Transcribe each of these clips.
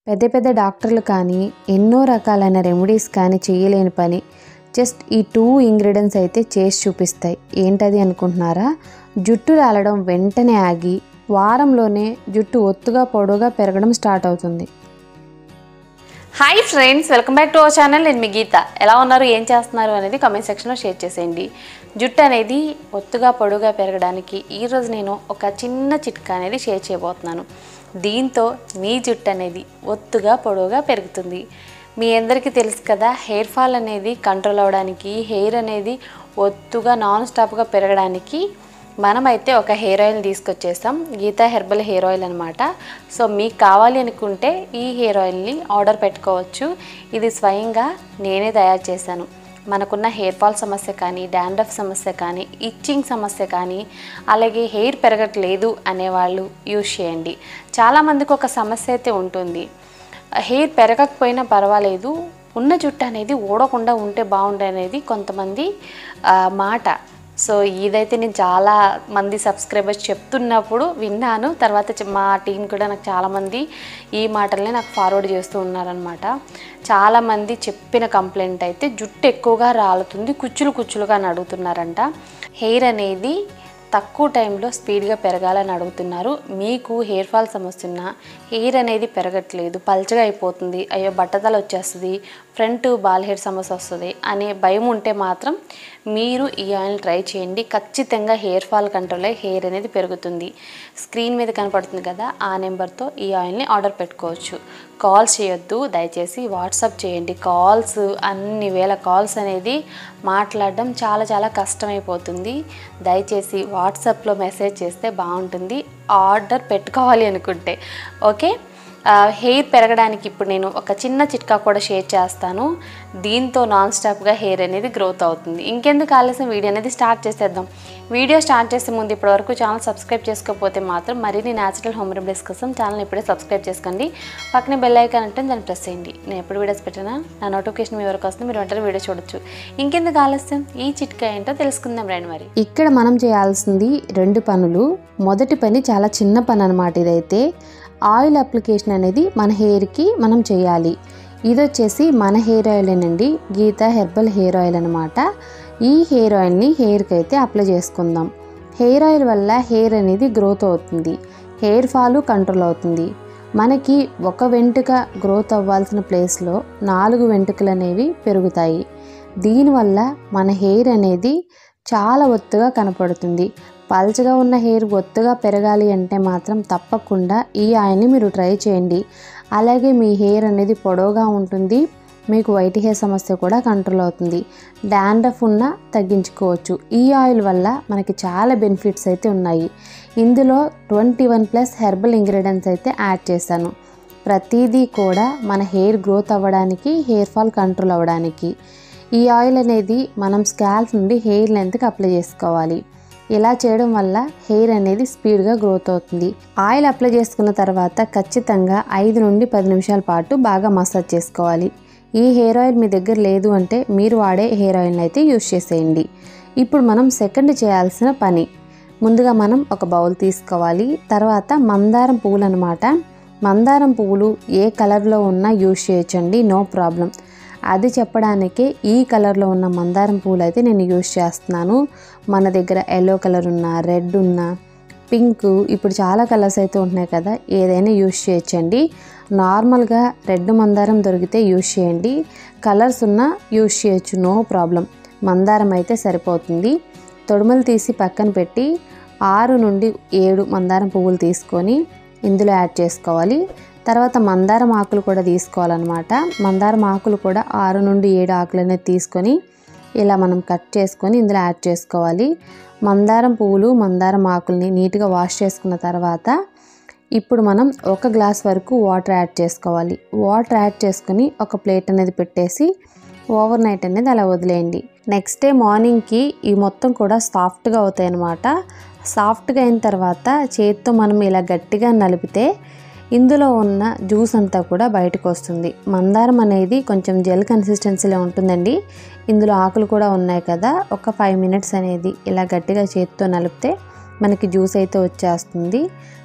పెద్ద పెద్ద డాక్టర్లు కానీ ఎన్నో రకాలైన రెమెడీస్ కానీ చేయలేని పని జస్ట్ ఈ టూ ఇంగ్రీడియంట్స్ అయితే చేసి చూపిస్తాయి ఏంటది అనుకుంటున్నారా జుట్టు రాలడం వెంటనే ఆగి వారంలోనే జుట్టు ఒత్తుగా పొడవుగా పెరగడం స్టార్ట్ అవుతుంది hi friends welcome back to our channel నేను మీ గీత ఎలా ఉన్నారు ఏం చేస్తున్నారు అనేది కామెంట్ సెక్షన్లో షేర్ చేసేయండి జుట్టు అనేది ఒత్తుగా పొడుగా పెరగడానికి ఈరోజు నేను ఒక చిన్న చిట్కా అనేది షేర్ చేయబోతున్నాను దీంతో మీ జుట్టు అనేది ఒత్తుగా పొడవుగా పెరుగుతుంది మీ అందరికీ తెలుసు కదా హెయిర్ ఫాల్ అనేది కంట్రోల్ అవ్వడానికి హెయిర్ అనేది ఒత్తుగా నాన్ స్టాప్గా పెరగడానికి మనమైతే ఒక హెయిర్ ఆయిల్ తీసుకొచ్చేస్తాం గీతా హెర్బల్ హెయిర్ ఆయిల్ అనమాట సో మీకు కావాలి అనుకుంటే ఈ హెయిర్ ఆయిల్ని ఆర్డర్ పెట్టుకోవచ్చు ఇది స్వయంగా నేనే తయారు చేశాను మనకున్న హెయిర్ ఫాల్ సమస్య కానీ డాండ్రఫ్ సమస్య కానీ ఇచ్చింగ్ సమస్య కానీ అలాగే హెయిర్ పెరగట్లేదు అనేవాళ్ళు యూజ్ చేయండి చాలామందికి ఒక సమస్య అయితే ఉంటుంది హెయిర్ పెరగకపోయినా పర్వాలేదు ఉన్న జుట్టు అనేది ఊడకుండా ఉంటే బాగుండే అనేది కొంతమంది ఆ, మాట సో ఇదైతే నేను చాలా మంది సబ్స్క్రైబర్స్ చెప్తున్నప్పుడు విన్నాను తర్వాత చె- మా టీం కూడా నాకు చాలామంది ఈ మాటల్ని నాకు ఫార్వర్డ్ చేస్తూ ఉన్నారనమాట చాలామంది చెప్పిన కంప్లైంట్ అయితే జుట్టు ఎక్కువగా రాలుతుంది కుచ్చులు కుచ్చులుగా అని అడుగుతున్నారంట హెయిర్ అనేది తక్కువ టైంలో స్పీడ్గా పెరగాలని అడుగుతున్నారు మీకు హెయిర్ ఫాల్ సమస్య ఉన్నా హెయిర్ అనేది పెరగట్లేదు పల్చగా అయిపోతుంది అయ్యో బట్టతల వచ్చేస్తుంది ఫ్రంట్ బాల్ హెయిర్ సమస్య వస్తుంది అనే భయం ఉంటే మాత్రం మీరు ఈ ఆయిల్ ట్రై చేయండి ఖచ్చితంగా హెయిర్ ఫాల్ కంట్రోల్ అయ్యి హెయిర్ అనేది పెరుగుతుంది స్క్రీన్ మీద కనపడుతుంది కదా ఆ నెంబర్తో ఈ ఆయిల్ని ఆర్డర్ పెట్టుకోవచ్చు కాల్స్ చేయొద్దు దయచేసి వాట్సాప్ చేయండి కాల్స్ అన్ని వేల కాల్స్ అనేది మాట్లాడడం చాలా చాలా కష్టమైపోతుంది దయచేసి వాట్సాప్లో మెసేజ్ చేస్తే బాగుంటుంది ఆర్డర్ పెట్టుకోవాలి అనుకుంటే ఓకే ఆ, హెయిర్ పెరగడానికి ఇప్పుడు నేను ఒక చిన్న చిట్కా కూడా షేర్ చేస్తాను దీంతో నాన్ స్టాప్గా హెయిర్ అనేది గ్రోత్ అవుతుంది ఇంకెందుకు ఆలస్యం వీడియో అనేది స్టార్ట్ చేసేద్దాం వీడియో స్టార్ట్ చేసే ముందు ఇప్పటివరకు ఛానల్ సబ్స్క్రైబ్ చేసుకోకపోతే మాత్రం మరిన్ని న్యాచురల్ హోమ్ రెమెడీస్ కోసం ఛానల్ ఇప్పుడే సబ్స్క్రైబ్ చేసుకోండి పక్కనే బెల్ ఐకాన్ అంటే దాన్ని ప్రెస్ చేయండి నేను ఎప్పుడు వీడియోస్ పెట్టినా నా నోటిఫికేషన్ మీ వరకు వస్తుంది మీరు వెంటనే వీడియో చూడొచ్చు ఇంకెందుకు ఆలస్యం ఈ చిట్కా ఏంటో తెలుసుకుందాం రండి మరి ఇక్కడ మనం చేయాల్సింది రెండు పనులు మొదటి పని చాలా చిన్న పని అనమాట ఇదైతే ఆయిల్ అప్లికేషన్ అనేది మన హెయిర్కి మనం చేయాలి ఇది వచ్చేసి మన హెయిర్ ఆయిలేనండి గీత హెర్బల్ హెయిర్ ఆయిల్ అనమాట ఈ హెయిర్ ఆయిల్ని హెయిర్కి అయితే అప్లై చేసుకుందాం హెయిర్ ఆయిల్ వల్ల హెయిర్ అనేది గ్రోత్ అవుతుంది హెయిర్ ఫాల్ కంట్రోల్ అవుతుంది మనకి ఒక వెంట్రుక గ్రోత్ అవ్వాల్సిన ప్లేస్లో నాలుగు వెంట్రుకలు అనేవి పెరుగుతాయి దీనివల్ల మన హెయిర్ అనేది చాలా ఒత్తుగా కనపడుతుంది పల్చగా ఉన్న హెయిర్ ఒత్తుగా పెరగాలి అంటే మాత్రం తప్పకుండా ఈ ఆయిల్ని మీరు ట్రై చేయండి అలాగే మీ హెయిర్ అనేది పొడవుగా ఉంటుంది మీకు వైట్ హెయిర్ సమస్య కూడా కంట్రోల్ అవుతుంది డాండ్రఫ్ ఉన్న తగ్గించుకోవచ్చు ఈ ఆయిల్ వల్ల మనకి చాలా బెనిఫిట్స్ అయితే ఉన్నాయి ఇందులో twenty one plus herbal ingredients అయితే యాడ్ చేశాను ప్రతిదీ కూడా మన హెయిర్ గ్రోత్ అవ్వడానికి హెయిర్ ఫాల్ కంట్రోల్ అవ్వడానికి ఈ ఆయిల్ అనేది మనం స్కాల్ప్ నుండి హెయిర్ లెంత్కి అప్లై చేసుకోవాలి ఇలా చేయడం వల్ల హెయిర్ అనేది స్పీడ్గా గ్రోత్ అవుతుంది ఆయిల్ అప్లై చేసుకున్న తర్వాత ఖచ్చితంగా ఐదు నుండి పది నిమిషాల పాటు బాగా మసాజ్ చేసుకోవాలి ఈ హెయిర్ ఆయిల్ మీ దగ్గర లేదు అంటే మీరు వాడే హెయిర్ ఆయిల్ని అయితే యూస్ చేసేయండి ఇప్పుడు మనం సెకండ్ చేయాల్సిన పని ముందుగా మనం ఒక బౌల్ తీసుకోవాలి తర్వాత మందారం పువ్వులు అనమాట మందారం పువ్వులు ఏ కలర్లో ఉన్నా యూస్ చేయొచ్చండి నో ప్రాబ్లం అది చెప్పడానికే ఈ కలర్లో ఉన్న మందారం పువ్వులు అయితే నేను యూస్ చేస్తున్నాను మన దగ్గర ఎల్లో కలర్ ఉన్న రెడ్ ఉన్న పింక్ ఇప్పుడు చాలా కలర్స్ అయితే ఉంటున్నాయి కదా ఏదైనా యూస్ చేయొచ్చండి నార్మల్గా రెడ్ మందారం దొరికితే యూస్ చేయండి కలర్స్ ఉన్న యూస్ చేయొచ్చు నో ప్రాబ్లం మందారం అయితే సరిపోతుంది తొడుమలు తీసి పక్కన పెట్టి ఆరు నుండి ఏడు మందారం పువ్వులు తీసుకొని ఇందులో యాడ్ చేసుకోవాలి తర్వాత మందారం ఆకులు కూడా తీసుకోవాలన్నమాట మందారం ఆకులు కూడా ఆరు నుండి ఏడు ఆకులు అనేది తీసుకొని ఇలా మనం కట్ చేసుకొని ఇందులో యాడ్ చేసుకోవాలి మందారం పువ్వులు మందారం ఆకుల్ని నీట్గా వాష్ చేసుకున్న తర్వాత ఇప్పుడు మనం ఒక గ్లాస్ వరకు వాటర్ యాడ్ చేసుకోవాలి వాటర్ యాడ్ చేసుకొని ఒక ప్లేట్ అనేది పెట్టేసి ఓవర్ నైట్ అనేది అలా వదిలేయండి నెక్స్ట్ డే మార్నింగ్కి ఈ మొత్తం కూడా సాఫ్ట్గా అవుతాయి అన్నమాట సాఫ్ట్గా అయిన తర్వాత చేతితో మనం ఇలా గట్టిగా నలిపితే ఇందులో ఉన్న జ్యూస్ అంతా కూడా బయటకు వస్తుంది మందారం అనేది కొంచెం జెల్ కన్సిస్టెన్సీలో ఉంటుందండి ఇందులో ఆకులు కూడా ఉన్నాయి కదా ఒక ఫైవ్ మినిట్స్ అనేది ఇలా గట్టిగా చేతితో నలిపితే మనకి జ్యూస్ అయితే వచ్చేస్తుంది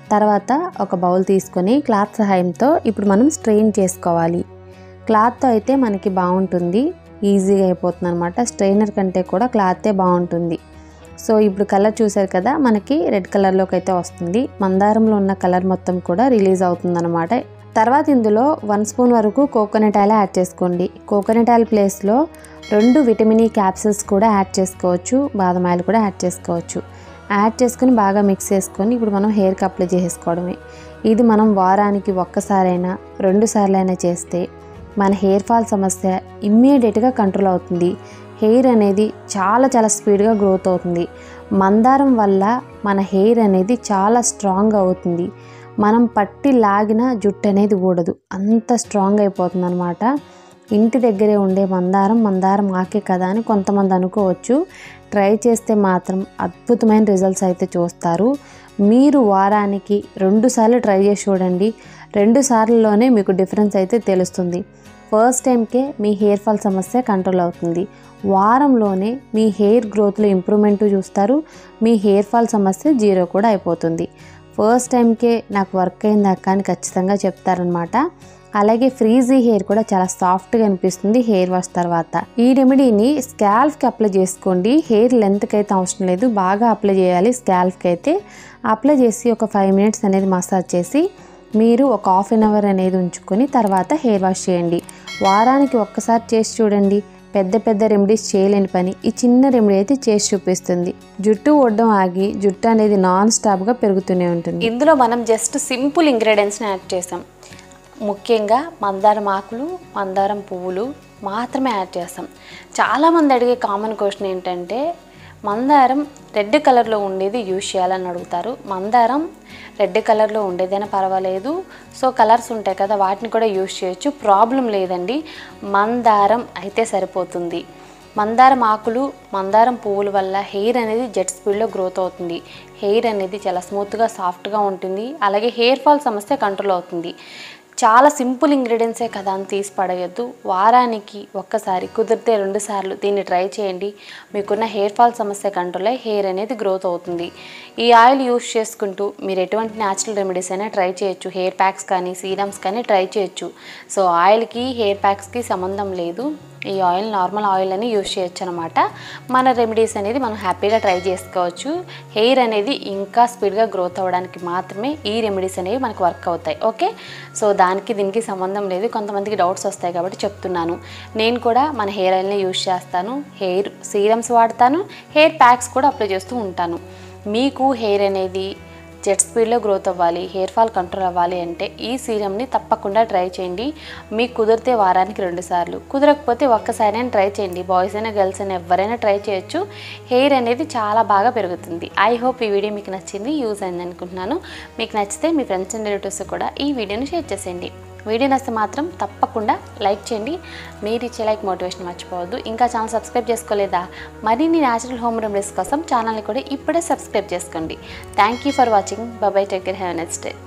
తర్వాత ఒక బౌల్ తీసుకొని క్లాత్ సహాయంతో ఇప్పుడు మనం స్ట్రెయిన్ చేసుకోవాలి క్లాత్తో అయితే మనకి బాగుంటుంది ఈజీగా అయిపోతుంది అనమాట స్ట్రైనర్ కంటే కూడా క్లాతే బాగుంటుంది సో ఇప్పుడు కలర్ చూసారు కదా మనకి రెడ్ కలర్లోకి అయితే వస్తుంది మందారంలో ఉన్న కలర్ మొత్తం కూడా రిలీజ్ అవుతుంది అనమాట తర్వాత ఇందులో వన్ స్పూన్ వరకు కోకోనట్ ఆయిల్ యాడ్ చేసుకోండి కోకోనట్ ఆయిల్ ప్లేస్లో రెండు విటమిన్ ఈ క్యాప్సిల్స్ కూడా యాడ్ చేసుకోవచ్చు బాదం ఆయిల్ కూడా యాడ్ చేసుకోవచ్చు యాడ్ చేసుకొని బాగా మిక్స్ చేసుకొని ఇప్పుడు మనం హెయిర్కి అప్లై చేసుకోవడమే ఇది మనం వారానికి ఒక్కసారైనా రెండు సార్లైనా చేస్తే మన హెయిర్ ఫాల్ సమస్య ఇమ్మీడియట్గా కంట్రోల్ అవుతుంది హెయిర్ అనేది చాలా చాలా స్పీడ్గా గ్రోత్ అవుతుంది మందారం వల్ల మన హెయిర్ అనేది చాలా స్ట్రాంగ్ అవుతుంది మనం పట్టి లాగిన జుట్టు అనేది ఊడదు అంత స్ట్రాంగ్ అయిపోతుంది అనమాట ఇంటి దగ్గరే ఉండే మందారం మందారం ఆకే కదా అని కొంతమంది అనుకోవచ్చు ట్రై చేస్తే మాత్రం అద్భుతమైన రిజల్ట్స్ అయితే చూస్తారు మీరు వారానికి రెండు సార్లు ట్రై చేసి చూడండి రెండు సార్లలోనే మీకు డిఫరెన్స్ అయితే తెలుస్తుంది ఫస్ట్ టైంకే మీ హెయిర్ ఫాల్ సమస్య కంట్రోల్ అవుతుంది వారంలోనే మీ హెయిర్ గ్రోత్లో ఇంప్రూవ్మెంట్ చూస్తారు మీ హెయిర్ ఫాల్ సమస్య జీరో కూడా అయిపోతుంది ఫస్ట్ టైంకే నాకు వర్క్ అయింది అక్క అని ఖచ్చితంగా చెప్తారనమాట అలాగే ఫ్రీజీ హెయిర్ కూడా చాలా సాఫ్ట్గా అనిపిస్తుంది హెయిర్ వాష్ తర్వాత ఈ రెమెడీని స్కాల్ఫ్కి అప్లై చేసుకోండి హెయిర్ లెంత్కి అయితే అవసరం లేదు బాగా అప్లై చేయాలి స్కాల్ఫ్కి అయితే అప్లై చేసి ఒక ఫైవ్ మినిట్స్ అనేది మసాజ్ చేసి మీరు ఒక హాఫ్ అన్ అవర్ అనేది ఉంచుకొని తర్వాత హెయిర్ వాష్ చేయండి వారానికి ఒక్కసారి చేసి చూడండి పెద్ద పెద్ద రెమెడీస్ చేయలేని పని ఈ చిన్న రెమెడీ అయితే చేసి చూపిస్తుంది జుట్టు ఒడ్డం ఆగి జుట్టు అనేది నాన్ స్టాప్గా పెరుగుతూనే ఉంటుంది ఇందులో మనం జస్ట్ సింపుల్ ఇంగ్రీడియంట్స్ని యాడ్ చేసాం ముఖ్యంగా మందారం ఆకులు మందారం పువ్వులు మాత్రమే యాడ్ చేస్తాం చాలామంది అడిగే కామన్ క్వశ్చన్ ఏంటంటే మందారం రెడ్ కలర్లో ఉండేది యూజ్ చేయాలని అడుగుతారు మందారం రెడ్ కలర్లో ఉండేదైనా పర్వాలేదు సో కలర్స్ ఉంటాయి కదా వాటిని కూడా యూజ్ చేయొచ్చు ప్రాబ్లం లేదండి మందారం అయితే సరిపోతుంది మందారం ఆకులు మందారం పువ్వుల వల్ల హెయిర్ అనేది జెట్ స్పీడ్లో గ్రోత్ అవుతుంది హెయిర్ అనేది చాలా స్మూత్గా సాఫ్ట్గా ఉంటుంది అలాగే హెయిర్ ఫాల్ సమస్య కంట్రోల్ అవుతుంది చాలా సింపుల్ ఇంగ్రీడియంట్సే కదా అని తీసి పడేయద్దు వారానికి ఒక్కసారి కుదిరితే రెండు సార్లు దీన్ని ట్రై చేయండి మీకున్న హెయిర్ ఫాల్ సమస్య కంట్రోల్ అయ్యి హెయిర్ అనేది గ్రోత్ అవుతుంది ఈ ఆయిల్ యూస్ చేసుకుంటూ మీరు ఎటువంటి న్యాచురల్ రెమెడీస్ అయినా ట్రై చేయొచ్చు హెయిర్ ప్యాక్స్ కానీ సీరమ్స్ కానీ ట్రై చేయొచ్చు సో ఆయిల్కి హెయిర్ ప్యాక్స్కి సంబంధం లేదు ఈ ఆయిల్ నార్మల్ ఆయిల్ అని యూజ్ చేయొచ్చు అనమాట మన రెమెడీస్ అనేది మనం హ్యాపీగా ట్రై చేసుకోవచ్చు హెయిర్ అనేది ఇంకా స్పీడ్గా గ్రోత్ అవ్వడానికి మాత్రమే ఈ రెమెడీస్ అనేవి మనకు వర్క్ అవుతాయి ఓకే సో దానికి దీనికి సంబంధం లేదు కొంతమందికి డౌట్స్ వస్తాయి కాబట్టి చెప్తున్నాను నేను కూడా మన హెయిర్ ఆయిల్ని యూజ్ చేస్తాను హెయిర్ సీరమ్స్ వాడతాను హెయిర్ ప్యాక్స్ కూడా అప్లై చేస్తూ ఉంటాను మీకు హెయిర్ అనేది జెట్ స్పీడ్లో గ్రోత్ అవ్వాలి హెయిర్ ఫాల్ కంట్రోల్ అవ్వాలి అంటే ఈ సీరమ్ని తప్పకుండా ట్రై చేయండి మీకు కుదిరితే వారానికి రెండు సార్లు కుదరకపోతే ఒక్కసారైనా ట్రై చేయండి బాయ్స్ అయినా గర్ల్స్ అయినా ఎవరైనా ట్రై చేయొచ్చు హెయిర్ అనేది చాలా బాగా పెరుగుతుంది ఐ హోప్ ఈ వీడియో మీకు నచ్చింది యూజ్ అయింది అనుకుంటున్నాను మీకు నచ్చితే మీ ఫ్రెండ్స్ అండ్ రిలేటివ్స్ కూడా ఈ వీడియోని షేర్ చేసేయండి వీడియో నచ్చితే మాత్రం తప్పకుండా లైక్ చేయండి మీరు ఇచ్చే లైక్ మోటివేషన్ మర్చిపోవద్దు ఇంకా ఛానల్ సబ్స్క్రైబ్ చేసుకోలేదా మరిన్ని న్యాచురల్ హోమ్ రెమెడీస్ కోసం ఛానల్ని కూడా ఇప్పుడే సబ్స్క్రైబ్ చేసుకోండి thank you for watching bye bye take care have next day